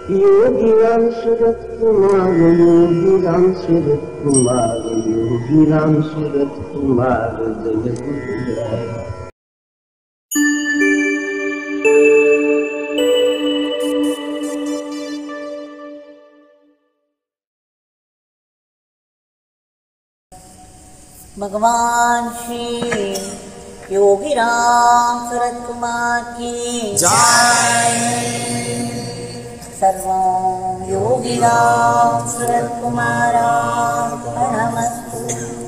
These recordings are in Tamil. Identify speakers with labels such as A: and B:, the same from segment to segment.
A: योगी राम सूरत कुमार योगी राम सूरत कुमार योगी राम सूरत कुमार जय गुरुदेव
B: भगवान श्री योगी राम सूरत कुमार की सर्वं योगी राम सूरत कुमारार्पणमस्तु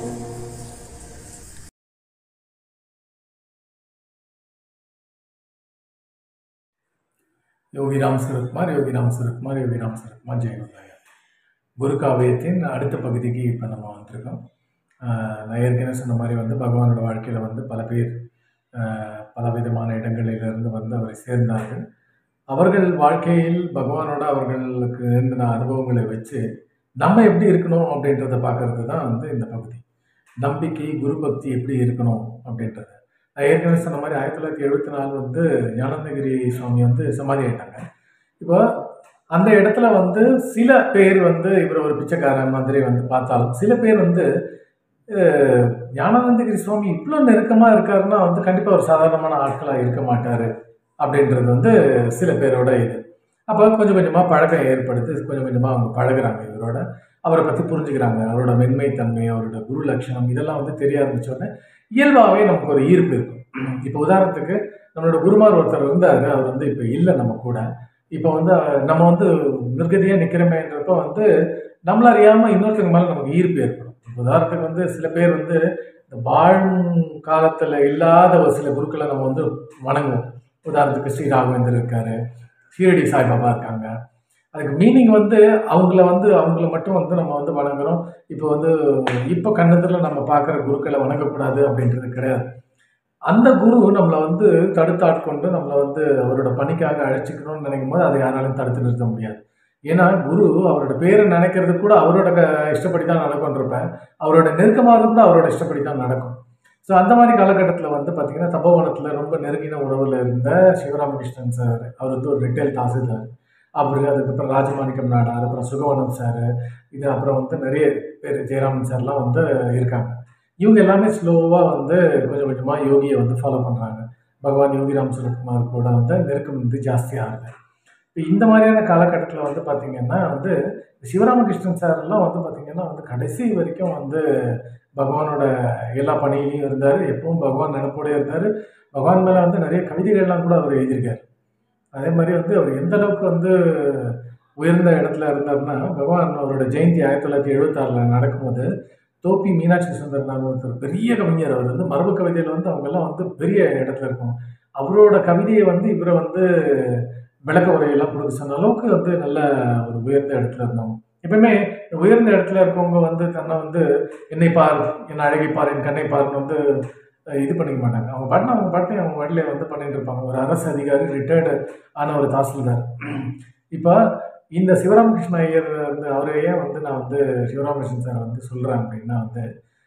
C: யோகிராம் சுரத்குமார் யோகிராம் சுரத்குமார் யோகிராம் சுரத்குமார் ஜெயகுந்தாயா குரு காவியத்தின் அடுத்த பகுதிக்கு இப்போ நம்ம வந்திருக்கோம் ஆஹ் நான் ஏற்கனவே சொன்ன மாதிரி வந்து பகவானோட வாழ்க்கையில் வந்து பல பேர் ஆஹ் பலவிதமான இடங்களிலிருந்து வந்து அவரை சேர்ந்தார்கள் அவர்கள் வாழ்க்கையில் பகவானோட அவர்களுக்கு இருந்த அனுபவங்களை வச்சு நம்ம எப்படி இருக்கணும் அப்படின்றத பார்க்கறது தான் வந்து இந்த பகுதி நம்பிக்கை குரு பக்தி எப்படி இருக்கணும் அப்படின்றது நான் ஏற்கனவே சொன்ன மாதிரி ஆயிரத்தி தொள்ளாயிரத்தி எழுபத்தி நாலு வந்து ஞானந்தகிரி சுவாமி வந்து சமாதி ஆயிட்டாங்க இப்போ அந்த இடத்துல வந்து சில பேர் வந்து இவர் ஒரு பிச்சைக்காரன் மாதிரி வந்து பார்த்தாலும் சில பேர் வந்து அஹ், ஞானானந்தகிரி சுவாமி இவ்வளோ நெருக்கமாக இருக்காருன்னா வந்து கண்டிப்பாக ஒரு சாதாரணமான ஆட்களாக இருக்க மாட்டார் அப்படின்றது வந்து சில பேரோட இது அப்போ கொஞ்சம் கொஞ்சமாக பழக்கம் ஏற்படுத்தி கொஞ்சம் கொஞ்சமாக அவங்க பழகுறாங்க இவரோட அவரை பற்றி புரிஞ்சுக்கிறாங்க அவரோட மென்மைத்தன்மை அவரோட குரு லட்சணம் இதெல்லாம் வந்து தெரிய ஆரம்பிச்ச உடனே இயல்பாகவே நமக்கு ஒரு ஈர்ப்பு இருக்கும் இப்போ உதாரணத்துக்கு நம்மளோட குருமார் ஒருத்தர் இருந்தார் அவர் வந்து இப்போ இல்லை நம்ம கூட இப்போ வந்து அஹ், நம்ம வந்து நிர்கதியாக நிற்கிறோமேன்றப்ப வந்து நம்மள அறியாமல் இன்னொருத்தங்க மேலே நமக்கு ஈர்ப்பு ஏற்படும் இப்போ உதாரணத்துக்கு வந்து சில பேர் வந்து இந்த வாழும் காலத்தில் இல்லாத ஒரு சில குருக்களை நம்ம வந்து வணங்குவோம் உதாரணத்துக்கு ஸ்ரீ ராகவேந்தர் இருக்காரு ஷீரடி சாய்பாபா இருக்காங்க அதுக்கு மீனிங் வந்து அவங்கள வந்து அவங்கள மட்டும் வந்து நம்ம வந்து வணங்குறோம் இப்போ வந்து இப்போ கண்ணத்தில் நம்ம பார்க்குற குருக்களை வணங்கக்கூடாது அப்படின்றது கிடையாது அந்த குரு நம்மளை வந்து தடுத்து ஆட்கொண்டு நம்மளை வந்து அவரோட பணிக்காக அழைச்சிக்கணும்னு நினைக்கும் போது அதை யாராலும் தடுத்து நிறுத்த முடியாது ஏன்னா குரு அவரோட பேரை நினைக்கிறது கூட அவரோட க இஷ்டப்படி தான் நடக்கும்ன்றப்ப அவரோட நெருக்கமாக கூட அவரோட இஷ்டப்படி தான் நடக்கும் ஸோ அந்த மாதிரி காலகட்டத்தில் வந்து பார்த்திங்கன்னா தபோவனத்தில் ரொம்ப நெருங்கின உறவில் இருந்த சிவராமகிருஷ்ணன் சார் அவர் வந்து ஒரு ரிட்டைல் தாசில்தார் அப்புறம் அதுக்கப்புறம் ராஜமாணிக்கம் நாடார் அப்புறம் சுகவனம் சார் இது அப்புறம் வந்து நிறைய பேர் ஜெயராமன் சார்லாம் வந்து இருக்காங்க இவங்க எல்லாமே ஸ்லோவாக வந்து கொஞ்சம் கொஞ்சமாக யோகியை வந்து ஃபாலோ பண்ணுறாங்க பகவான் யோகிராம் சுரத்குமார் கூட வந்து நெருக்கம் வந்து ஜாஸ்தியாகுது இப்போ இந்த மாதிரியான காலகட்டத்தில் வந்து பார்த்திங்கன்னா வந்து சிவராமகிருஷ்ணன் சார்லாம் வந்து பார்த்திங்கன்னா வந்து கடைசி வரைக்கும் வந்து பகவானோட எல்லா பணியிலையும் இருந்தார் எப்பவும் பகவான் நினப்போடே இருந்தார் பகவான் மேலே வந்து நிறைய கவிதைகள்லாம் கூட அவர் எழுதியிருக்கார் அதே மாதிரி வந்து அவர் எந்த அளவுக்கு வந்து உயர்ந்த இடத்துல இருந்தார்னா பகவான் அவரோட ஜெயந்தி ஆயிரத்தி தொள்ளாயிரத்தி எழுபத்தாறில் நடக்கும்போது தோப்பி மீனாட்சி சுந்தரனார் ஒருத்தர் பெரிய கவிஞர் அவர் வந்து மரபு கவிதையில் வந்து அவங்கெல்லாம் வந்து பெரிய இடத்துல இருக்கும் அவரோட கவிதையை வந்து இவரை வந்து விளக்க உரையெல்லாம் கொடுக்க சொன்ன அளவுக்கு வந்து நல்ல ஒரு உயர்ந்த இடத்துல இருந்தவங்க எப்பவுமே இந்த உயர்ந்த இடத்துல இருக்கவங்க வந்து தன்னை வந்து என்னை பார் என் அழகை பார் என் கண்ணை பார்னு வந்து அஹ், இது பண்ணிக்க மாட்டாங்க அவங்க பாட்டின அவங்க பாட்டின அவங்க வழியில வந்து பண்ணிட்டு இருப்பாங்க ஒரு அரசு அதிகாரி ரிட்டையர்டு ஆன ஒரு தாசில்தார் இப்போ இந்த சிவராமகிருஷ்ண ஐயர் வந்து அவரையே வந்து நான் வந்து சிவராமகிருஷ்ணன் சார் வந்து சொல்கிறேன் அப்படின்னா வந்து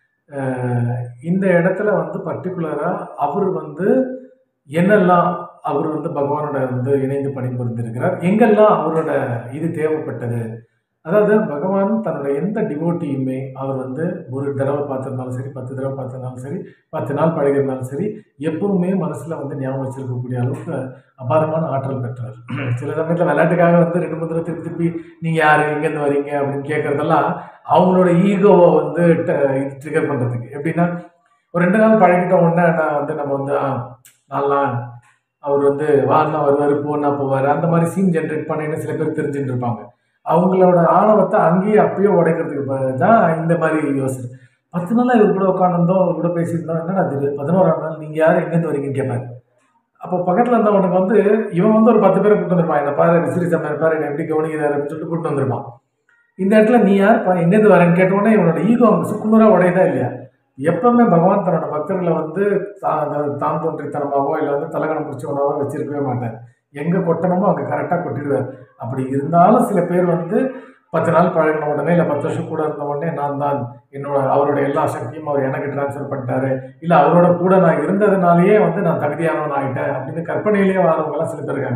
C: அஹ், இந்த இடத்துல வந்து பர்டிகுலராக அவர் வந்து என்னெல்லாம் அவர் வந்து பகவானோட வந்து இணைந்து பணிபுரிந்திருக்கிறார் எங்கெல்லாம் அவரோட இது தேவைப்பட்டது அதாவது பகவான் தன்னோட எந்த டிவோட்டியுமே அவர் வந்து ஒரு தடவை பார்த்துருந்தாலும் சரி பத்து தடவை பார்த்துருந்தாலும் சரி பத்து நாள் பழகிருந்தாலும் சரி எப்பவுமே மனசில் வந்து ஞாபகம் வச்சிருக்கக்கூடிய அளவுக்கு அபாரமான ஆற்றல் பெற்றவர் சில சமயத்தில் விளையாட்டுக்காக வந்து ரெண்டு மூணு தடவை திருப்பி திருப்பி நீங்கள் யார் எங்கேருந்து வரீங்க அப்படின்னு கேட்குறதெல்லாம் அவங்களோட ஈகோவை வந்து ட்ரிகர் பண்ணுறதுக்கு எப்படின்னா ஒரு ரெண்டு நாள் பழகிட்ட உடனே நான் வந்து நம்ம வந்து ஆ, நான்லாம் அவர் வந்து வான்னா வருவார் போனா போவார் அந்த மாதிரி சீன் ஜென்ரேட் பண்ணின்னு சில பேர் தெரிஞ்சுட்டு இருப்பாங்க அவங்களோட ஆணவத்தை அங்கேயே அப்பயே உடைக்கிறதுக்கு ப- தான் இந்த மாதிரி யோசனை பத்து நாளாக இவர் கூட உட்காந்துருந்தோம் அவர் கூட பேசியிருந்தோம் என்னடா அது பதினோராம் நாள் நீங்கள் யார் எங்கேருந்து வரீங்கன்னு கேட்பாரு அப்போ பக்கத்தில் இருந்தவனுக்கு வந்து இவன் வந்து ஒரு பத்து பேரை கூட்டு வந்திருப்பான் என்ன பாரு விசிறி சமையல் பாரு என்னை எப்படி கவனிக்கிறாரு அப்படின்னு சொல்லிட்டு கூட்டு வந்திருப்பான் இந்த இடத்துல நீ யார்ப்பா எங்கேருந்து வரேன்னு கேட்ட உடனே இவனோட ஈகோ அங்கே சுக்குநூறாக உடையதா இல்லையா எப்பவுமே பகவான் தன்னோட பக்தர்களை வந்து தா- அதாவது தான் தோன்றித்தனமாவோ இல்லை வந்து தலகணம் பிடிச்சவனாவோ வச்சிருக்கவே மாட்டார் எங்கே கொட்டணுமோ அங்கே கரெக்டாக கொட்டிடுவார் அப்படி இருந்தாலும் சில பேர் வந்து பத்து நாள் பழகின உடனே இல்லை பத்து வருஷம் கூட இருந்த உடனே நான் தான் என்னோட அவரோட எல்லா சக்தியும் அவர் எனக்கு ட்ரான்ஸ்ஃபர் பண்ணிட்டாரு இல்லை அவரோட கூட நான் இருந்ததுனாலேயே வந்து நான் தகுதியானவன் ஆகிட்டேன் அப்படின்னு கற்பனையிலேயே வரவங்கலாம் சில பேர் இருக்காங்க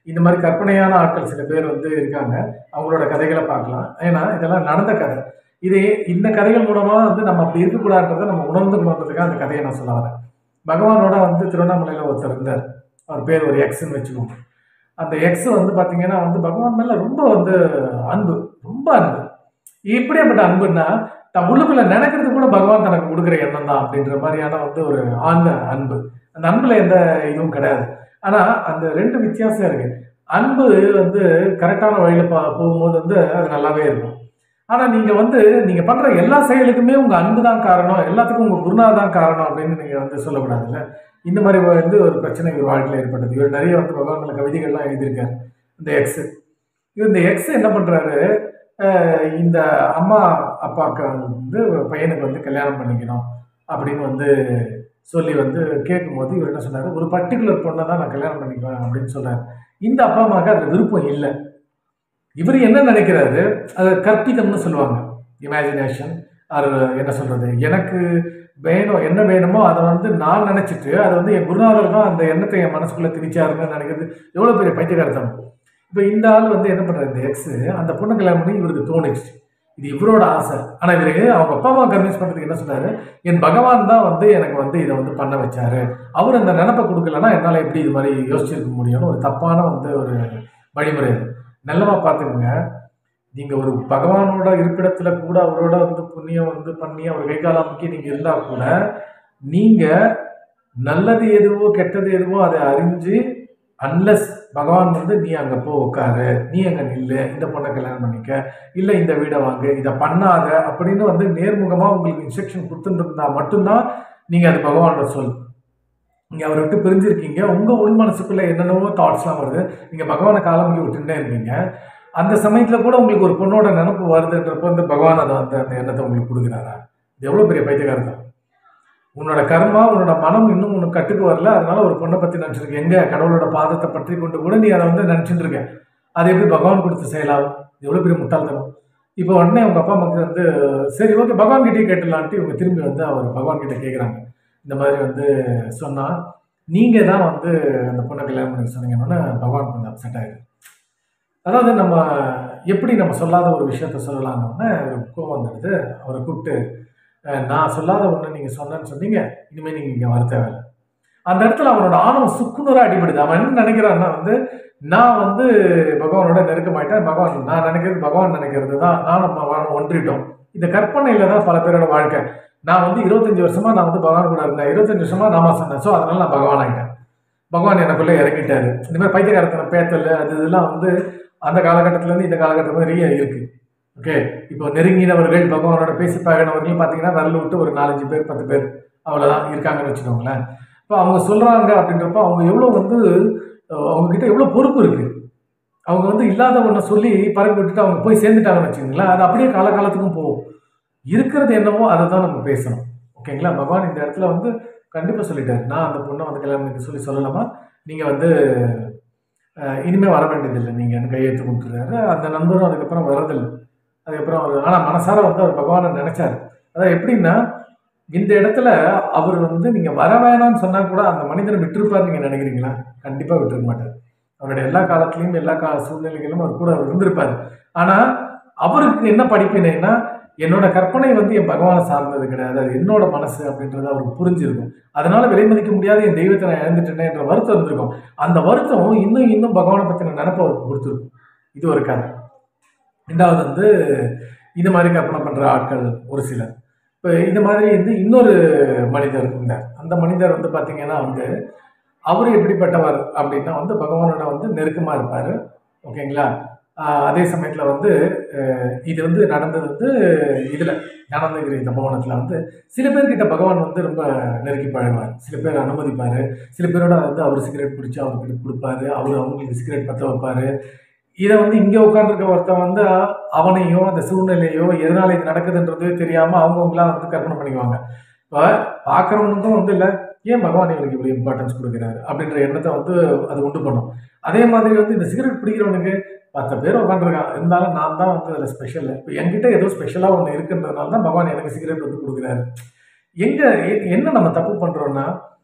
C: இந்த மாதிரி கற்பனையான ஆட்கள் சில பேர் வந்து இருக்காங்க அவங்களோட கதைகளை பார்க்கலாம் ஏன்னா இதெல்லாம் நடந்த கதை இது இந்த கதைகள் மூலமா வந்து நம்ம அப்படி இருக்கக்கூடாதுன்றதை நம்ம உணர்ந்துக்கணுன்றதுக்காக அந்த கதையை நான் சொல்ல வரேன் பகவானோட வந்து திருவண்ணாமலையில் ஒருத்தர் இருந்தார் அவர் பேர் ஒரு எக்ஸ்ன்னு வச்சுக்கோங்க அந்த எக்ஸ் வந்து பார்த்தீங்கன்னா வந்து பகவான் மேல ரொம்ப வந்து அன்பு ரொம்ப அன்பு இப்படியாப்பட்ட அன்புன்னா தான் உள்ளுக்குள்ள நினைக்கிறது கூட பகவான் தனக்கு கொடுக்குற எண்ணம் தான் அப்படின்ற மாதிரியான வந்து ஒரு ஆழ்ந்த அன்பு அந்த அன்புல எந்த இதுவும் கிடையாது ஆனா அந்த ரெண்டு வித்தியாசம் இருக்கு அன்பு வந்து கரெக்டான வழியில பா போகும்போது வந்து அது நல்லாவே இருக்கும் ஆனா நீங்க வந்து நீங்க பண்ற எல்லா செயலுக்குமே உங்க அன்பு தான் காரணம் எல்லாத்துக்கும் உங்க குருநாதர் தான் காரணம் அப்படின்னு நீங்க வந்து சொல்லக்கூடாதுல்ல இந்த மாதிரி வந்து ஒரு பிரச்சனை இவர் வாழ்க்கையில் ஏற்பட்டது இவர் நிறைய வந்து பகவான்கள கவிதைகள்லாம் எழுதியிருக்காரு இந்த எக்ஸ் இவர் இந்த எக்ஸ் என்ன பண்றாரு அஹ் இந்த அம்மா அப்பாவுக்கு வந்து பையனுக்கு வந்து கல்யாணம் பண்ணிக்கணும் அப்படின்னு வந்து சொல்லி வந்து கேட்கும்போது இவர் என்ன சொன்னார் ஒரு பர்டிகுலர் பொண்ணை தான் நான் கல்யாணம் பண்ணிக்குவேன் அப்படின்னு சொன்னார் இந்த அப்பா அம்மாவுக்கு அதில் விருப்பம் இல்லை இவர் என்ன நினைக்கிறாரு அதை கற்பிதம்னு சொல்லுவாங்க இமேஜினேஷன் அது என்ன சொல்றது எனக்கு வேணும் என்ன வேணுமோ அதை வந்து நான் நினைச்சிட்டு அதை வந்து என் குருநாதர் தான் அந்த எண்ணத்தை என் மனசுக்குள்ள திணிச்சாருன்னு நினைக்கிறது எவ்வளோ பெரிய பைத்தியகாரத்தனம் இப்போ இந்த ஆள் வந்து என்ன பண்றாரு இந்த எக்ஸ் அந்த பொண்ணு கல்யாணம் பண்ணி இவருக்கு தோணுச்சு இது இவரோட ஆசை ஆனால் இவரு அவங்க அப்பா அம்மா கன்வின்ஸ் பண்ணுறதுக்கு என்ன சொன்னாரு என் பகவான் தான் வந்து எனக்கு வந்து இதை வந்து பண்ண வச்சாரு அவர் அந்த நினப்பை கொடுக்கலன்னா என்னால் எப்படி இது மாதிரி யோசிச்சிருக்க முடியும்னு ஒரு தப்பான வந்து ஒரு வழிமுறை அது நல்லமா பார்த்துக்கோங்க நீங்கள் ஒரு பகவானோட இருப்பிடத்துல கூட அவரோட வந்து புண்ணியம் வந்து பண்ணி அவர் கை கால் அமுக்கி நீங்கள் இருந்தால் கூட நீங்கள் நல்லது எதுவோ கெட்டது எதுவோ அதை அறிஞ்சு அன்லஸ் பகவான் வந்து நீ அங்கே போ உட்காரு நீ அங்கே நில்லு இந்த பொண்ணை கல்யாணம் பண்ணிக்க இல்லை இந்த வீடை வாங்கு இதை பண்ணாத அப்படின்னு வந்து நேர்முகமாக உங்களுக்கு இன்ஸ்ட்ரக்ஷன் கொடுத்துருந்தா மட்டும்தான் நீங்கள் அது பகவானோட சொல் நீங்கள் அவரை விட்டு பிரிஞ்சிருக்கீங்க உங்கள் உள் மனசுக்குள்ளே என்னென்னவோ தாட்ஸ்லாம் வருது நீங்கள் பகவானை காலமுக்கி விட்டுட்டே இருக்கீங்க அந்த சமயத்தில் கூட உங்களுக்கு ஒரு பொண்ணோட நினப்பு வருதுன்றப்போ வந்து பகவான் அதை வந்து அந்த எண்ணத்தை உங்களுக்கு கொடுக்குறாரா இது எவ்வளோ பெரிய பைத்தியக்காரத்தான் உன்னோட கர்மா உன்னோட மனம் இன்னும் உனக்கு கட்டுக்கு வரல அதனால ஒரு பொண்ணை பற்றி நினச்சிருக்க எங்க கடவுளோட பாதத்தை பற்றி கொண்டு கூட நீ அதை வந்து நினச்சிட்டு இருக்க அது எப்படி பகவான் கொடுத்த செயலாகும் இது எவ்வளோ பெரிய முட்டாள்தனம் இப்போ உடனே அவங்க அப்பா அம்மாக்கு வந்து சரி ஓகே பகவான் கிட்டே கேட்டுலான்ட்டு இவங்க திரும்பி வந்து அவர் பகவான் கிட்ட கேட்குறாங்க இந்த மாதிரி வந்து சொன்னால் நீங்கள் தான் வந்து அந்த பொண்ணை கல்யாணம் பண்ணி சொன்னீங்கன்னு பகவான் கொஞ்சம் அப்செட் ஆயிடுது அதாவது நம்ம எப்படி நம்ம சொல்லாத ஒரு விஷயத்த சொல்லலாம்னு ஒரு கோவம் வந்துடுது அவரை கூப்பிட்டு அஹ், நான் சொல்லாத ஒன்று நீங்கள் சொன்னேன்னு சொன்னீங்க இனிமேல் நீங்கள் இங்கே வர தேவையில்லை அந்த இடத்துல அவனோட ஆணவம் சுக்குநூறாக அடிபடுது அவன் என்ன நினைக்கிறான்னா வந்து நான் வந்து பகவானோட நெருக்கமாயிட்டேன் பகவான் நான் நினைக்கிறது பகவான் நினைக்கிறது தான் நானும் பகவான் ஒன்றிட்டோம் இந்த கற்பனையில தான் பல பேரோட வாழ்க்கை நான் வந்து இருபத்தஞ்சு வருஷமா நான் வந்து பகவான் கூட இருந்தேன் இருபத்தஞ்சு வருஷமா நாம சொன்னேன் ஸோ அதனால நான் பகவான் ஆகிட்டேன் பகவான் எனக்குள்ளே இறங்கிட்டாரு இந்த மாதிரி பைத்தியகாரத்தனை பேத்தல் அது இதெல்லாம் வந்து அந்த காலகட்டத்திலேருந்து இந்த காலகட்டம் நிறைய இருக்கு ஓகே இப்போ நெருங்கினவர்கள் பகவானோட பேசி பழகினவர்கள் பார்த்தீங்கன்னா விரல் விட்டு ஒரு நாலஞ்சு பேர் பத்து பேர் அவ்வளோதான் இருக்காங்கன்னு வச்சுக்கோங்களேன் இப்போ அவங்க சொல்கிறாங்க அப்படின்றப்ப அவங்க எவ்வளோ வந்து அஹ், அவங்க கிட்ட எவ்வளோ பொறுப்பு இருக்கு அவங்க வந்து இல்லாத ஒன்றை சொல்லி பறக்க விட்டுட்டு அவங்க போய் சேர்ந்துட்டாங்கன்னு வச்சுக்கோங்களேன் அது அப்படியே காலகாலத்துக்கும் போகும் இருக்கிறது என்னவோ அதை தான் நம்ம பேசணும் ஓகேங்களா பகவான் இந்த இடத்துல வந்து கண்டிப்பாக சொல்லிட்டாரு நான் அந்த பொண்ணை வந்து கல்யாணம் பண்ணி சொல்லி சொல்லலாமா நீங்கள் வந்து அஹ், இனிமே வர வேண்டியதில்லை நீங்கள் கையெழுத்து கொடுத்துருக்காரு அந்த நண்பரும் அதுக்கப்புறம் வரதில்லை அதுக்கப்புறம் அவர் ஆனால் மனசார வந்து அவர் பகவானை நினைச்சாரு அதான் எப்படின்னா இந்த இடத்துல அவர் வந்து நீங்கள் வர வேணாம்னு சொன்னால் கூட அந்த மனிதனை விட்டுருப்பார் நீங்கள் நினைக்கிறீங்களா கண்டிப்பாக விட்டுருக்க மாட்டார் அவருடைய எல்லா காலத்துலேயும் எல்லா கால சூழ்நிலைகளிலும் அவர் கூட அவர் இருந்திருப்பார் ஆனால் அவருக்கு என்ன படிப்பினைன்னா என்னோட கற்பனை வந்து என் பகவானை சார்ந்தது கிடையாது அது என்னோட மனசு அப்படின்றது அவருக்கு புரிஞ்சிருக்கும் அதனால விலை மதிக்க முடியாத என் தெய்வத்தை நான் இழந்துட்டேனே என்ற வருத்தம் இருந்திருக்கும் அந்த வருத்தம் இன்னும் இன்னும் பகவானை பற்றின நினப்பை அவருக்கு கொடுத்துருக்கும் இது ஒரு கதை ரெண்டாவது வந்து இது மாதிரி கற்பனை பண்ணுற ஆட்கள் ஒரு சிலர் இப்போ இந்த மாதிரி வந்து இன்னொரு மனிதர் இருந்தார் அந்த மனிதர் வந்து பார்த்தீங்கன்னா வந்து அவர் எப்படிப்பட்டவர் அப்படின்னா வந்து பகவானோட வந்து நெருக்கமாக இருப்பார் ஓகேங்களா ஆஹ் அதே சமயத்தில் வந்து அஹ் இது வந்து நடந்தது வந்து இதில் ஞானந்தகிரி தபோவனத்தில் வந்து சில பேர்கிட்ட பகவான் வந்து ரொம்ப நெருக்கி பழகுவார் சில பேர் அனுமதிப்பார் சில பேரோட வந்து அவர் சிகரெட் பிடிச்சி அவர்கிட்ட கொடுப்பாரு அவர் அவங்களுக்கு சிகரெட் பற்ற வைப்பார் இதை வந்து இங்கே உட்காந்துருக்க ஒருத்தன் வந்து அவனையோ அந்த சூழ்நிலையோ எதனால இது நடக்குதுன்றது தெரியாமல் அவங்கவுங்களா வந்து கற்பனை பண்ணிக்குவாங்க இப்போ பார்க்குறவனுக்கும் வந்து இல்லை ஏன் பகவான் இவனுக்கு இப்படி இம்பார்ட்டன்ஸ் கொடுக்குறாரு அப்படின்ற எண்ணத்தை வந்து அது உண்டு பண்ணும் அதே மாதிரி வந்து இந்த சிகரெட் பிடிக்கிறவனுக்கு பத்து பேர் உட்காந்துருக்கான் இருந்தாலும் நான் தான் வந்து அதில் ஸ்பெஷல் இப்போ என்கிட்ட ஏதோ ஸ்பெஷலாக ஒன்று இருக்குன்றதுனால தான் பகவான் எனக்கு சிகரெட் வந்து கொடுக்குறாரு எங்கே என்ன நம்ம தப்பு பண்ணுறோன்னா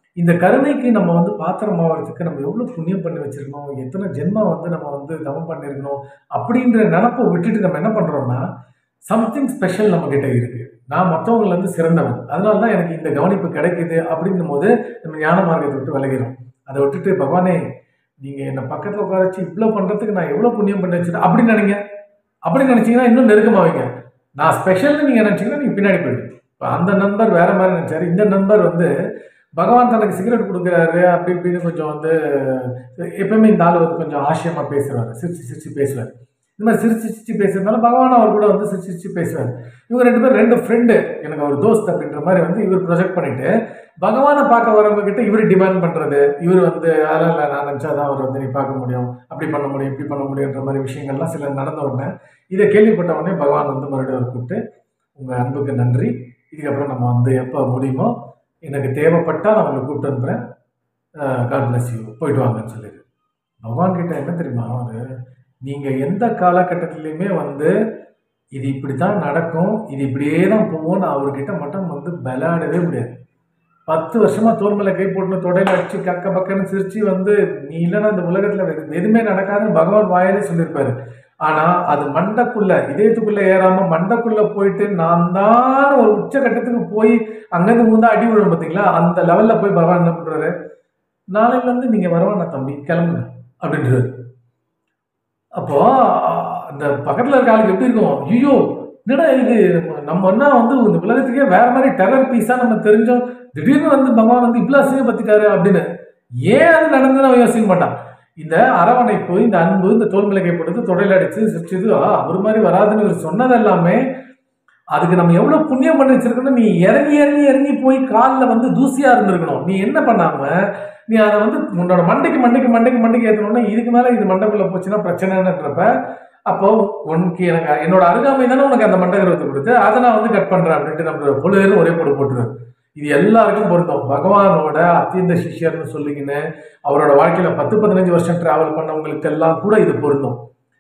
C: இந்த கருணைக்கு நம்ம வந்து பாத்திரம் ஆகிறதுக்கு நம்ம எவ்வளோ புண்ணியம் பண்ணி வச்சிருக்கணும் எத்தனை ஜென்மா வந்து நம்ம வந்து தவம் பண்ணியிருக்கணும் அப்படின்ற நினப்பை விட்டுட்டு நம்ம என்ன பண்ணுறோம்னா சம்திங் ஸ்பெஷல் நம்ம கிட்ட இருக்கு நான் மற்றவங்கள இருந்து சிறந்தவன் அதனால தான் எனக்கு இந்த கவனிப்பு கிடைக்குது அப்படின்னும் போது நம்ம ஞான மார்க்கத்தை விட்டு விலகிறோம் அதை விட்டுட்டு பகவானே நீங்கள் என்னை பக்கத்தில் உட்கார வச்சு இவ்வளோ பண்ணுறதுக்கு நான் எவ்வளோ புண்ணியம் பண்ணி வச்சுருக்கேன் அப்படின்னு நினைங்க அப்படி நினச்சிங்கன்னா இன்னும் நெருக்கமாவீங்க நான் ஸ்பெஷல்னு நீங்கள் நினச்சிங்கன்னா நீங்கள் பின்னாடி போயிடுங்க இப்போ அந்த நண்பர் வேற மாதிரி நினச்சாரு இந்த நண்பர் வந்து பகவான் தனக்கு சிகரெட் கொடுக்குறாரு அப்படி இப்படின்னு கொஞ்சம் வந்து எப்பவுமே இந்த ஆள் வந்து கொஞ்சம் ஆசியமாக பேசுவார் சிரிச்சு சிரிச்சு பேசுவார் இந்த மாதிரி சிரிச்சு சிரிச்சு பேசுறதுனால பகவான் அவர் கூட வந்து சிரிச்சு சிரிச்சு பேசுவார் இவங்க ரெண்டு பேரும் ரெண்டு ஃப்ரெண்டு எனக்கு ஒரு தோஸ்த் அப்படின்ற மாதிரி வந்து இவர் ப்ரொஜெக்ட் பண்ணிட்டு பகவானை பார்க்க வரவங்க கிட்ட இவர் டிமாண்ட் பண்ணுறது இவர் வந்து அதெல்லாம் இல்லை நான் நினச்சா தான் அவர் வந்து நீ பார்க்க முடியும் அப்படி பண்ண முடியும் இப்படி பண்ண முடியுன்ற மாதிரி விஷயங்கள்லாம் சில நடந்த உடனே இதை கேள்விப்பட்ட உடனே பகவான் வந்து மறுபடியும் அவர் கூப்பிட்டு உங்கள் அன்புக்கு நன்றி இதுக்கப்புறம் நம்ம வந்து எப்போ முடியுமோ எனக்கு தேவைப்பட்டால் நான் உங்களை கூப்பிட்டு அனுப்புகிறேன் காட் பிளஸ் யூ போயிட்டு வாங்கன்னு சொல்லிடு பகவான் கிட்ட என்ன தெரியுமா அவர் நீங்கள் எந்த காலகட்டத்திலையுமே வந்து இது இப்படி தான் நடக்கும் இது இப்படியே தான் போகும்னு அவர்கிட்ட மட்டும் வந்து விளையாடவே முடியாது பத்து வருஷமா தோல் மேல கை போட்டு தொடையில அடிச்சு கக்க பக்கன்னு சிரிச்சு வந்து நீ இல்லைன்னா இந்த உலகத்துல எது- எதுவுமே நடக்காதுன்னு பகவான் வாயிலே சொல்லியிருப்பாரு ஆனா அது மண்டக்குள்ள இதயத்துக்குள்ள ஏறாம மண்டக்குள்ள போயிட்டு நான் தான் ஒரு உச்சகட்டத்துக்கு போய் அங்கிருந்து முந்தா அடி விழும் பாத்தீங்களா அந்த லெவல்ல போய் பகவான் என்ன பண்றாரு நாளையில இருந்து நீங்க வரவானா தம்பி கிளம்புங்க அப்படின்றாரு அப்போ அந்த பக்கத்துல இருக்க ஆளுக்கு எப்படி இருக்கும் ஐயோ என்னடா இது நம்ம- நம்ம என்ன வந்து இந்த உலகத்துக்கே வேற மாதிரி டெரர் பீஸா நம்ம தெரிஞ்சோம் திடீர்னு வந்து பகவான் வந்து இவ்வளவு அசிங்கப்படுத்திட்டாரு அப்படின்னு ஏன் அது நடந்ததுன்னு அவன் யோசிக்க மாட்டான் இந்த அரவணைப்பு இந்த அன்பு இந்த தோல் மிளகை போட்டது தொடையில அடிச்சு சிரிச்சது ஆ, அவர் மாதிரி வராதுன்னு இவர் சொன்னது எல்லாமே அதுக்கு நம்ம எவ்வளவு புண்ணியம் பண்ணி வச்சிருக்கணும் நீ இறங்கி இறங்கி இறங்கி போய் காலில் வந்து தூசியா இருந்திருக்கணும் நீ என்ன பண்ணாம நீ அதை வந்து உன்னோட மண்டைக்கு மண்டைக்கு மண்டைக்கு மண்டைக்கு ஏற்றணும்னா இதுக்கு மேல இது மண்டைக்குள்ள போச்சுன்னா பிரச்சனைன்றப்ப அப்போ உனக்கு எனக்கு என்னோட அருகாமை தானே உனக்கு அந்த மண்டை கிரகத்தை கொடுத்து அதை நான் வந்து கட் பண்றேன் அப்படின்ட்டு நம்ம பொழுதுன்னு ஒரே போட்டு போட்டுருவாரு இது எல்லாருக்கும் பொருந்தும் பகவானோட அத்தியந்த சிஷ்யர்னு சொல்லிக்கின்னு அவரோட வாழ்க்கையில பத்து பதினஞ்சு வருஷம் டிராவல் பண்ணவங்களுக்கு எல்லாம் கூட இது பொருந்தும்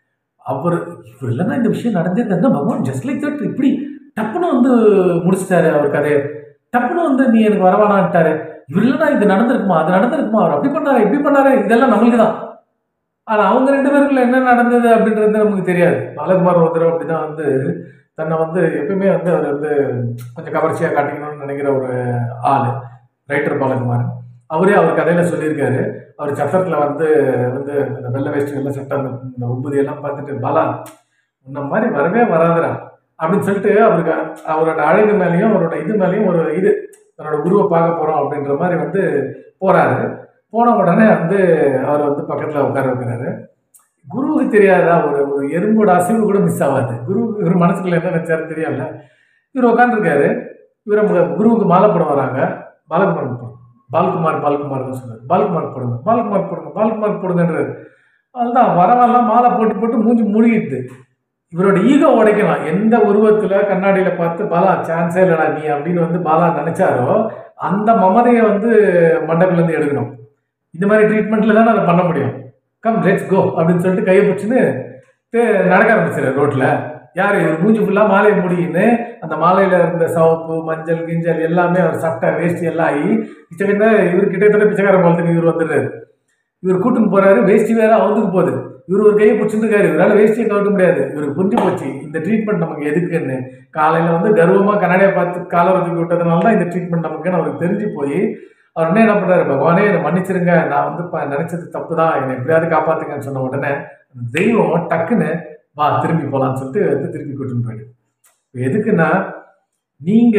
C: அவர் இவர் இல்லைன்னா இந்த விஷயம் நடந்திருந்தா பகவான் ஜஸ்ட் லைக் தட் இப்படி டப்புன்னு வந்து முடிச்சிட்டாரு அவர் கதையை டப்புன்னு வந்து நீ எனக்கு வரவானான்ட்டாரு இவர் இல்லைன்னா இது நடந்திருக்குமா அது நடந்திருக்குமா அவர் அப்படி பண்ணாரு இப்படி பண்ணாரு இதெல்லாம் நம்மளுக்கு தான் ஆனா அவங்க ரெண்டு பேருக்குள்ள என்ன நடந்தது அப்படின்றது நமக்கு தெரியாது பாலகுமார் ஒருத்தர் அப்படிதான் வந்து தன்னை வந்து எப்பயுமே வந்து அவர் வந்து கொஞ்சம் கவர்ச்சியாக காட்டிக்கணும்னு நினைக்கிற ஒரு ஆள் ரைட்டர் பாலகுமார் அவரே அவர் கதையில சொல்லியிருக்காரு அவர் சட்டத்தில் வந்து வந்து இந்த வெள்ளை வேஷ்டி வெள்ளை சட்டம் அந்த இந்த உபதி எல்லாம் பார்த்துட்டு பாலா உன்ன மாதிரி வரவே வராதுடா அப்படின்னு சொல்லிட்டு அவருக்கு அவரோட அழகு மேலேயும் அவரோட இது மேலேயும் ஒரு இது தன்னோட குருவை பார்க்க போறோம் அப்படின்ற மாதிரி வந்து போறாரு போன உடனே வந்து அவர் வந்து பக்கத்துல உட்கார வைக்கிறாரு குருவுக்கு தெரியாதா ஒரு ஒரு எறும்போட அசைவு கூட மிஸ் ஆகாது குரு இவர் மனசுக்குள்ள என்ன நினைச்சாரு தெரியல இவர் உட்காந்துருக்காரு இவர் அவங்க குருவுக்கு மாலை போட வராங்க பாலகுமார் போடுங்க பால்குமார் பால்குமார் தான் சொல்றாரு பால்குமார் போடுங்க பால்குமார் போடுங்க பால்குமார் போடுங்கன்றாரு அதுதான் வரவெல்லாம் மாலை போட்டு போட்டு மூஞ்சி முழுகிடுது இவரோட ஈகோ உடைக்கலாம் எந்த உருவத்துல கண்ணாடியில பார்த்து பாலா சான்ஸே இல்லடா நீ அப்படின்னு வந்து பாலா நினைச்சாரோ அந்த மமதையை வந்து மண்டபத்துல இருந்து எடுக்கணும் இந்த மாதிரி ட்ரீட்மெண்ட்ல தானே அதை பண்ண முடியும் கம் லெட்ஸ் கோ அப்படின்னு சொல்லிட்டு கையை பிடிச்சின்னு தே- நடக்க ஆரம்பிச்சிரு ரோட்ல யார் இவர் மூஞ்சி ஃபுல்லாக மாலையை முடியுன்னு அந்த மாலையில இருந்த சவப்பு மஞ்சள் கிஞ்சல் எல்லாமே அவர் சட்டை வேஷ்டி எல்லாம் ஆகி கிட்டத்தட்ட இவர் கிட்டத்தட்ட பிச்சைக்கார போலத்துக்கு இவர் வந்துடுறாரு இவர் கூட்டின்னு போறாரு வேஷ்டி வேற அவந்துக்கு போகுது இவர் ஒரு கையை பிடிச்சிட்டு இருக்காரு இவரால் வேஷ்டியை கவட்ட முடியாது இவருக்கு புரிஞ்சு போச்சு இந்த ட்ரீட்மெண்ட் நமக்கு எதுக்குன்னு காலையில வந்து கர்வமா கண்ணாடியை பார்த்து காலை வச்சு விட்டதுனால தான் இந்த ட்ரீட்மெண்ட் நமக்குன்னு அவருக்கு தெரிஞ்சு போய் அவர் என்ன என்ன பண்றாரு பகவானே என்னை மன்னிச்சிருங்க நான் வந்து ப- நினைச்சது தப்பு தான் என்னை எப்படியாவது காப்பாத்துங்கன்னு சொன்ன உடனே அந்த தெய்வம் டக்குன்னு வா திரும்பி போலாம்னு சொல்லிட்டு வந்து திருப்பி கூட்டின்னு போயிடு இப்ப எதுக்குன்னா நீங்க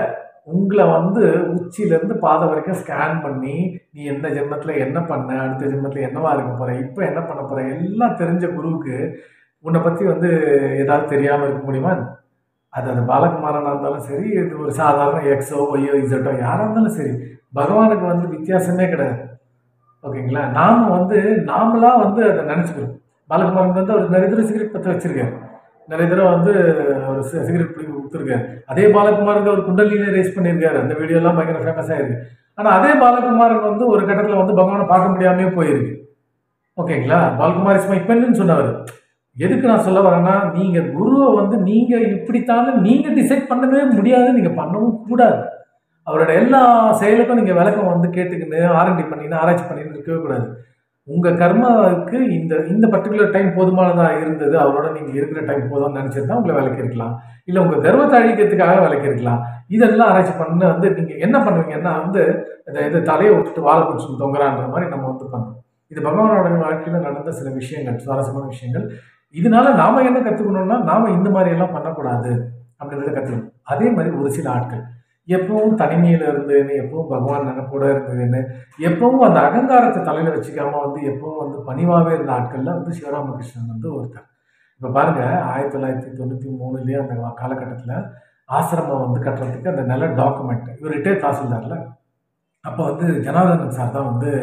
C: உங்களை வந்து உச்சியில இருந்து பாதை வரைக்கும் ஸ்கேன் பண்ணி நீ எந்த ஜென்மத்துல என்ன பண்ண அடுத்த ஜென்மத்துல என்னவா இருக்க போற இப்போ என்ன பண்ண போற எல்லாம் தெரிஞ்ச குருவுக்கு உன்னை பத்தி வந்து ஏதாவது தெரியாம இருக்க முடியுமா அது அது பாலகுமாரனா இருந்தாலும் சரி இது ஒரு சாதாரண எக்ஸோ ஒய்யோ இசட்டோ யாரா இருந்தாலும் சரி பகவானுக்கு வந்து வித்தியாசமே கிடையாது ஓகேங்களா நாம வந்து நாமளா வந்து அதை நினைச்சுக்கிறோம் பாலகுமாரன் வந்து அவர் நிறைய தடவை சிகரெட் பற்ற வச்சிருக்காரு நிறைய தடவை வந்து ஒரு சி- சிகரெட் பிடிக்க கொடுத்துருக்காரு அதே பாலகுமாரன் ஒரு குண்டலியில ரேஸ் பண்ணியிருக்காரு அந்த வீடியோ எல்லாம் பயங்கர ஃபேமஸ் ஆயிருக்கு ஆனா அதே பாலகுமாரன் வந்து ஒரு கட்டத்துல வந்து பகவானை பார்க்க முடியாமே போயிருக்கு ஓகேங்களா பாலகுமார் இஸ் மை பெண்ணுன்னு சொன்னவர் எதுக்கு நான் சொல்ல வரேன்னா நீங்க குருவை வந்து நீங்க இப்படித்தானே நீங்க டிசைட் பண்ணவே முடியாது நீங்க பண்ணவும் கூடாது அவரோட எல்லா செயலுக்கும் நீங்கள் விளக்கம் வந்து கேட்டுக்கின்னு ஆரண்டி பண்ணின்னு ஆராய்ச்சி பண்ணின்னு இருக்கவே கூடாது உங்கள் கர்மாவுக்கு இந்த இந்த பர்டிகுலர் டைம் போதுமானதாக இருந்தது அவரோட நீங்கள் இருக்கிற டைம் போதும்னு நினச்சிருந்தா உங்களை விளக்கி இருக்கலாம் இல்லை உங்கள் கர்வத்தை அழிக்கிறதுக்காக விளக்கி இருக்கலாம் இதெல்லாம் ஆராய்ச்சி பண்ண வந்து நீங்கள் என்ன பண்ணுவீங்கன்னா வந்து இந்த இது தலையை விட்டுட்டு வாழை பிடிச்சி தொங்குறான்ற மாதிரி நம்ம வந்து பண்ணோம் இது பகவானோட வாழ்க்கையில் நடந்த சில விஷயங்கள் சுவாரஸ்யமான விஷயங்கள் இதனால நாம என்ன கற்றுக்கணும்னா நாம இந்த மாதிரி எல்லாம் பண்ணக்கூடாது அப்படின்றத கற்றுக்கணும் அதே மாதிரி ஒரு சில ஆட்கள் எப்பவும் தனிமையில் இருந்துன்னு எப்பவும் பகவான் நினைப்போட இருந்ததுன்னு எப்பவும் அந்த அகங்காரத்தை தலையில வச்சுக்காம வந்து எப்பவும் வந்து பணிவாகவே இருந்த ஆட்கள்ல வந்து சிவராமகிருஷ்ணன் வந்து ஒருத்தர் இப்போ பாருங்க ஆயிரத்தி தொள்ளாயிரத்தி தொண்ணூற்றி மூணுலேயே அந்த காலகட்டத்தில் ஆசிரமம் வந்து கட்டுறதுக்கு அந்த நல்ல டாக்குமெண்ட் இவர் ரிட்டையர் தாசில்தார்ல அப்போ வந்து ஜனார்தனன் சார் தான் வந்து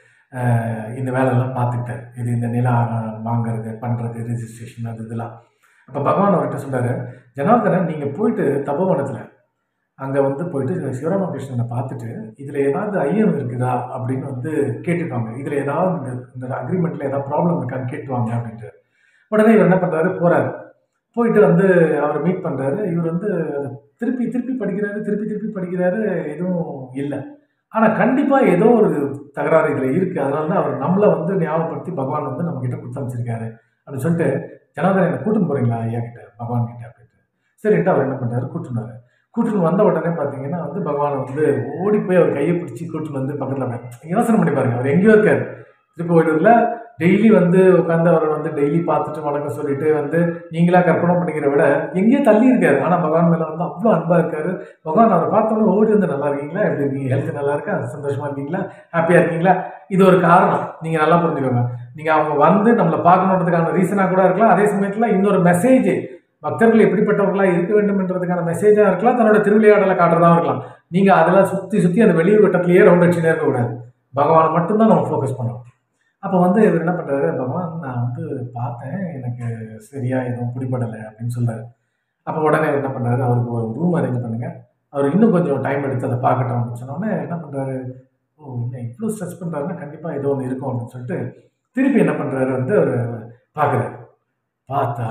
C: அஹ், இந்த வேலையெல்லாம் பார்த்துக்கிட்டார் இது இந்த நிலா வாங்குறது பண்ணுறது ரிஜிஸ்ட்ரேஷன் அது இதெல்லாம் அப்போ பகவான் அவர்கிட்ட சொல்றாரு ஜனார்தனன் நீங்கள் போயிட்டு தபோவனத்தில் அங்கே வந்து போயிட்டு சிவராமகிருஷ்ணனை பார்த்துட்டு இதில் ஏதாவது ஐயம் இருக்குதா அப்படின்னு வந்து கேட்டுருக்காங்க இதில் ஏதாவது இந்த இந்த அக்ரிமெண்ட்டில் ஏதாவது ப்ராப்ளம் இருக்கான்னு கேட்டுவாங்க அப்படின்ட்டு உடனே இவர் என்ன பண்ணுறாரு போகிறாரு போயிட்டு வந்து அவரை மீட் பண்ணுறாரு இவர் வந்து அதை திருப்பி திருப்பி படிக்கிறாரு திருப்பி திருப்பி படிக்கிறாரு எதுவும் இல்லை ஆனால் கண்டிப்பாக ஏதோ ஒரு தகராறு இதில் இருக்குது அதனால தான் அவர் நம்மளை வந்து ஞாபகப்படுத்தி பகவான் வந்து நம்மக்கிட்ட கொடுத்து அமைச்சிருக்காரு அப்படின்னு சொல்லிட்டு ஜனார்தன் என்னை கூட்டின்னு போகிறீங்களா ஐயா கிட்ட பகவான் கிட்ட அப்படின்ட்டு சரின்ட்டு அவர் என்ன பண்ணுறாரு கூட்டினாரு கூட்டின்னு வந்த உடனே பார்த்தீங்கன்னா வந்து பகவானை வந்து ஓடி போய் அவர் கையை பிடிச்சி கூட்டின்னு வந்து பக்கத்தில் யோசனை பண்ணி பாருங்க அவர் எங்கேயோ இருக்கார் திருக்கோயிலூரில் டெய்லி வந்து உட்காந்து அவரை வந்து டெய்லி பார்த்துட்டு வணக்கம் சொல்லிட்டு வந்து நீங்களா கற்பனை பண்ணிக்கிற விட எங்கேயோ தள்ளி இருக்காரு ஆனால் பகவான் மேலே வந்து அவ்வளோ அன்பாக இருக்காரு பகவான் அவரை பார்த்தோன்னே ஓடி வந்து நல்லா இருக்கீங்களா எப்படி இருக்கீங்க ஹெல்த் நல்லா இருக்கா சந்தோஷமா இருக்கீங்களா ஹாப்பியாக இருக்கீங்களா இது ஒரு காரணம் நீங்கள் நல்லா புரிஞ்சுக்கோங்க நீங்கள் அவங்க வந்து நம்மளை பார்க்கணுன்றதுக்கான ரீசனாக கூட இருக்கலாம் அதே சமயத்தில் இன்னொரு மெசேஜ் பக்தர்கள் எப்படிப்பட்டவர்களா இருக்க வேண்டும் என்றதுக்கான மெசேஜாக இருக்கலாம் தன்னோட திருவிளையாடலை காட்டுறதா இருக்கலாம் நீங்கள் அதெல்லாம் சுற்றி சுற்றி அந்த வெளி வட்டத்திலேயே ரவுண்ட் அடிச்சுட்டே இருக்கக்கூடாது பகவானை மட்டும்தான் நம்ம ஃபோக்கஸ் பண்ணணும் அப்போ வந்து இவர் என்ன பண்ணுறாரு பகவான் நான் வந்து பார்த்தேன் எனக்கு சரியா எதுவும் பிடிபடலை அப்படின்னு சொல்றாரு அப்போ உடனே இவர் என்ன பண்ணுறாரு அவருக்கு ஒரு ரூம் அரேஞ்ச் பண்ணுங்க அவர் இன்னும் கொஞ்சம் டைம் எடுத்து அதை பார்க்கட்டும் அப்படின்னு சொன்னோடனே என்ன பண்ணுறாரு ஓ இன்னும் இவ்வளோ ஸ்ட்ரெச் பண்ணுறாருன்னா கண்டிப்பாக ஏதோ ஒன்று இருக்கும் அப்படின்னு சொல்லிட்டு திருப்பி என்ன பண்ணுறாரு வந்து அவர் பார்க்குறாரு பார்த்தா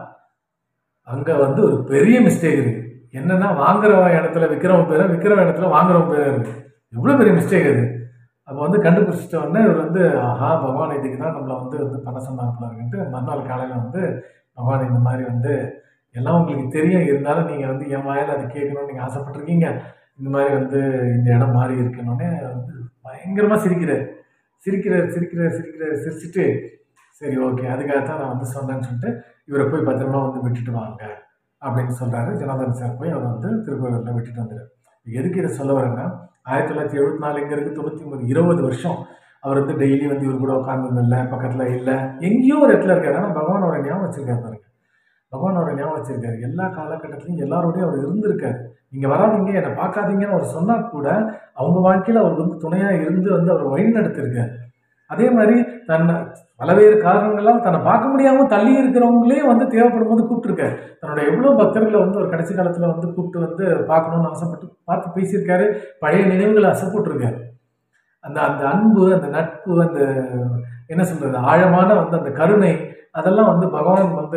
C: அங்கே வந்து ஒரு பெரிய மிஸ்டேக் இருக்கு என்னன்னா வாங்குறவன் இடத்துல விற்கிறவன் பேர் விற்கிறவன் இடத்துல வாங்குறவன் பேர் இருக்கு எவ்வளோ பெரிய மிஸ்டேக் அது அப்போ வந்து கண்டுபிடிச்சிட்ட உடனே இவர் வந்து ஆஹா பகவான் இதுக்கு தான் நம்மளை வந்து வந்து பண்ண சொன்னார்ல இருக்குன்ட்டு மறுநாள் காலையில் வந்து பகவான் இந்த மாதிரி வந்து எல்லாம் உங்களுக்கு தெரியும் இருந்தாலும் நீங்கள் வந்து என் வாயில் அதை கேட்கணும்னு நீங்கள் ஆசைப்பட்டிருக்கீங்க இந்த மாதிரி வந்து இந்த இடம் மாறி இருக்கணுன்னே வந்து பயங்கரமாக சிரிக்கிறார் சிரிக்கிறார் சிரிக்கிறார் சிரிக்கிறார் சிரிச்சிட்டு சரி ஓகே அதுக்காக தான் நான் வந்து சொன்னேன்னு சொல்லிட்டு இவரை போய் பத்திரமா வந்து விட்டுட்டு வாங்க அப்படின்னு சொல்கிறாரு ஜனார்தன் சார் போய் அவர் வந்து திருக்கோயிலில் விட்டுட்டு வந்துரு எதுக்கு இதை சொல்ல வரேன்னா ஆயிரத்தி தொள்ளாயிரத்தி எழுபத்தி நாலுங்கிறது தொண்ணூற்றி மூணு இருபது வருஷம் அவர் வந்து டெய்லி வந்து இவர் கூட உட்காந்துருந்தில்ல பக்கத்தில் இல்லை எங்கேயோ ஒரு இடத்துல இருக்காரு ஆனால் பகவான் அவரை ஞாபகம் வச்சிருக்காரு பாருங்க பகவான் அவரை ஞாபகம் வச்சிருக்காரு எல்லா காலகட்டத்திலையும் எல்லாரோடையும் அவர் இருந்திருக்காரு நீங்கள் வராதீங்க என்னை பார்க்காதீங்கன்னு அவர் சொன்னால் கூட அவங்க வாழ்க்கையில் அவர் வந்து துணையாக இருந்து வந்து அவர் வழி நடத்திருக்காரு அதே மாதிரி தன்னை பலவேறு காரணங்களால் தன்னை பார்க்க முடியாமல் தள்ளி இருக்கிறவங்களே வந்து தேவைப்படும் போது கூப்பிட்டுருக்காரு தன்னோட எவ்வளோ பக்தர்களை வந்து ஒரு கடைசி காலத்தில் வந்து கூப்பிட்டு வந்து பார்க்கணும்னு ஆசைப்பட்டு பார்த்து பேசியிருக்காரு பழைய நினைவுகளை அசைப்பட்டிருக்காரு அந்த அந்த அன்பு அந்த நட்பு அந்த என்ன சொல்றது ஆழமான வந்து அந்த கருணை அதெல்லாம் வந்து பகவான் வந்து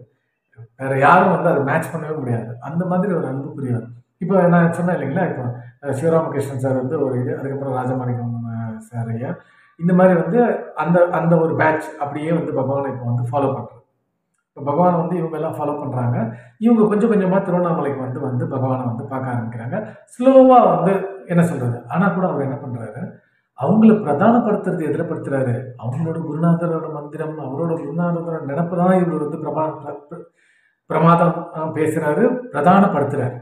C: வேற யாரும் வந்து அதை மேட்ச் பண்ணவே முடியாது அந்த மாதிரி ஒரு அன்புக்குரியவர் இப்போ நான் சொன்னேன் இல்லைங்களா இப்போ அஹ், சிவராமகிருஷ்ணன் சார் வந்து ஒரு இது அதுக்கப்புறம் ராஜமாணிக்கம் அஹ், சார் ஐயா இந்த மாதிரி வந்து அந்த அந்த ஒரு பேட்ச் அப்படியே வந்து பகவானை இப்போ வந்து ஃபாலோ பண்ணுறது இப்போ பகவானை வந்து இவங்க எல்லாம் ஃபாலோ பண்ணுறாங்க இவங்க கொஞ்சம் கொஞ்சமாக திருவண்ணாமலைக்கு வந்து வந்து பகவானை வந்து பார்க்க ஆரம்பிக்கிறாங்க ஸ்லோவாக வந்து என்ன சொல்கிறது ஆனால் கூட அவர் என்ன பண்ணுறாரு அவங்கள பிரதானப்படுத்துறது எதில் படுத்துறாரு அவங்களோட குருநாதரோட மந்திரம் அவரோட குருநாதரோட நினப்பு தான் இவர் வந்து பிரபா பிர- பிர- பிரமாதம் ஆஹ், பேசுறாரு பிரதானப்படுத்துறாரு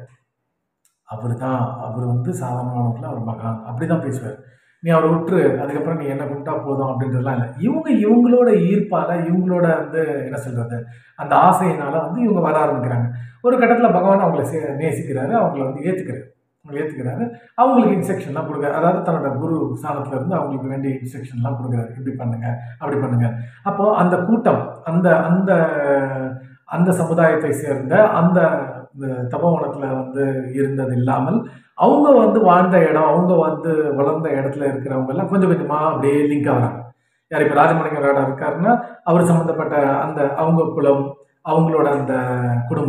C: அவர் தான் அவர் வந்து சாதாரணமானவர்கள் அவர் மகான் அப்படி தான் பேசுவார் நீ அவரை விட்டுரு அதுக்கப்புறம் நீ என்ன கும்பிட்டா போதும் அப்படின்றதுலாம் இல்லை இவங்க இவங்களோட ஈர்ப்பால இவங்களோட வந்து என்ன சொல்றது அந்த ஆசையினால வந்து இவங்க வர ஆரம்பிக்கிறாங்க ஒரு கட்டத்தில் பகவான் அவங்கள சே- நேசிக்கிறாரு அவங்கள வந்து ஏற்றுக்கிறாரு அவங்களை ஏற்றுக்கிறாரு அவங்களுக்கு இன்ஸ்ட்ரக்ஷன்லாம் கொடுக்குறாரு அதாவது தன்னோட குரு ஸ்தானத்துல இருந்து அவங்களுக்கு வேண்டிய இன்ஸ்ட்ரக்ஷன்லாம் கொடுக்குறாரு இப்படி பண்ணுங்க அப்படி பண்ணுங்க அப்போ அந்த கூட்டம் அந்த அந்த அந்த சமுதாயத்தை சேர்ந்த அந்த இந்த தபோவனத்தில் வந்து இருந்தது இல்லாமல் அவங்க வந்து வாழ்ந்த இடம் அவங்க வந்து வளர்ந்த இடத்துல இருக்கிறவங்க எல்லாம் கொஞ்சம் கொஞ்சமாக அப்படியே லிங்க் ஆகுறாங்க யார் இப்போ ராஜமணிங்க ராடா இருக்காருன்னா அவர் சம்மந்தப்பட்ட அந்த அவங்க குலம் அவங்களோட அந்த குடும்பம்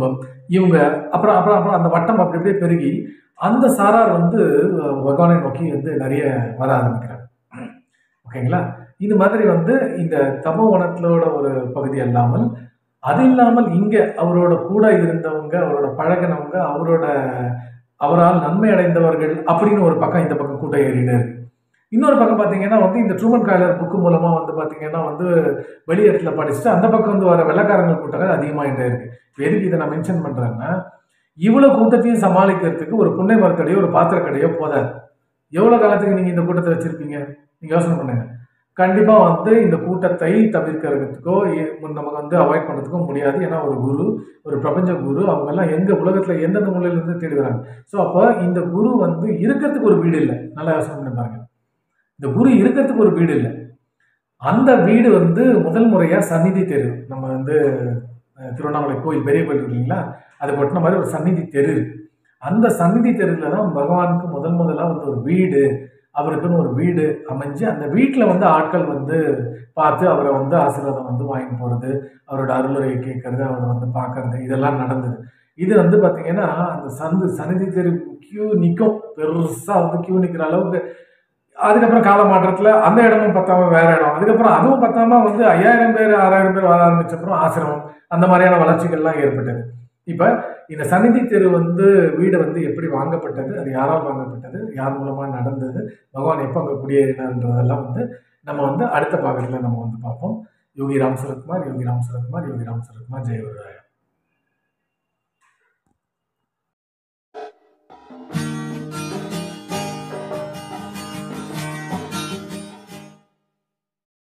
C: இவங்க அப்புறம் அப்புறம் அப்புறம் அந்த வட்டம் அப்படி அப்படியே பெருகி அந்த சாரார் வந்து அஹ், பகவானை நோக்கி வந்து நிறைய வர ஆரம்பிக்கிறாங்க ஓகேங்களா இது மாதிரி வந்து இந்த தபோவனத்திலோட ஒரு பகுதி அல்லாமல் அது இல்லாமல் இங்க அவரோட கூட இருந்தவங்க அவரோட பழகினவங்க அவரோட அவரால் நன்மை அடைந்தவர்கள் அப்படின்னு ஒரு பக்கம் இந்த பக்கம் கூட்டம் ஏறினு இருக்கு இன்னொரு பக்கம் பார்த்தீங்கன்னா வந்து இந்த ட்ரூமன் காய்லர் புக்கு மூலமா வந்து பார்த்தீங்கன்னா வந்து வெளியிடத்துல படிச்சுட்டு அந்த பக்கம் வந்து வர வெள்ளக்காரங்க கூட்டங்கள் அதிகமாகிட்டே இருக்கு இப்ப எதுக்கு இதை நான் மென்ஷன் பண்றேன்னா இவ்வளவு கூட்டத்தையும் சமாளிக்கிறதுக்கு ஒரு புன்னை மரத்தடையோ ஒரு பாத்திரக்கடையோ போதாது எவ்வளவு காலத்துக்கு நீங்க இந்த கூட்டத்தை வச்சிருப்பீங்க நீங்க யோசனை பண்ணுங்க கண்டிப்பா வந்து இந்த கூட்டத்தை தவிர்க்கிறதுக்கோ எ- நமக்கு வந்து அவாய்ட் பண்றதுக்கோ முடியாது ஏன்னா ஒரு குரு ஒரு பிரபஞ்ச குரு அவங்க எல்லாம் எங்க உலகத்துல எந்தெந்த மூலையில இருந்து தேடி வராங்க ஸோ அப்போ இந்த குரு வந்து இருக்கிறதுக்கு ஒரு வீடு இல்லை நல்லா யோசனை பண்ணி பாருங்க இந்த குரு இருக்கிறதுக்கு ஒரு வீடு இல்லை அந்த வீடு வந்து முதல் முறையா சந்நிதி தெரு நம்ம வந்து அஹ், திருவண்ணாமலை கோயில் பெரிய கோயில் இருக்கு இல்லைங்களா அது ஒட்டின மாதிரி ஒரு சந்நிதி தெரு இருக்கு அந்த சந்நிதி தெருவில் தான் பகவானுக்கு முதல் முதலா வந்து ஒரு வீடு அவருக்குன்னு ஒரு வீடு அமைஞ்சு அந்த வீட்டில் வந்து ஆட்கள் வந்து பார்த்து அவரை வந்து ஆசீர்வாதம் வந்து வாங்கி போகிறது அவரோட அருளுரையை கேட்கறது அவரை வந்து பார்க்கறது இதெல்லாம் நடந்தது இது வந்து பார்த்தீங்கன்னா அந்த சந்து சந்நிதி தெரு கியூ நிற்கும் பெருசாக வந்து கியூ நிற்கிற அளவுக்கு அதுக்கப்புறம் கால மாற்றத்தில் அந்த இடமும் பத்தாம வேற இடம் அதுக்கப்புறம் அதுவும் பத்தாம வந்து ஐயாயிரம் பேர் ஆறாயிரம் பேர் வர ஆரம்பிச்சப்பறம் ஆசிரமம் அந்த மாதிரியான வளர்ச்சிகள்லாம் ஏற்பட்டது இப்போ இந்த சந்நிதி தெரு வந்து வீடு வந்து எப்படி வாங்கப்பட்டது அது யாரால் வாங்கப்பட்டது யார் மூலமாக நடந்தது பகவான் எப்போ அங்கே குடியேறினார்ன்றதெல்லாம் வந்து நம்ம வந்து அடுத்த பாகத்தில் நம்ம வந்து பார்ப்போம் யோகி ராம் சரத்குமார் யோகி ராம் சரத்குமார் யோகி ராம் சரத்குமார் ஜெயவராயா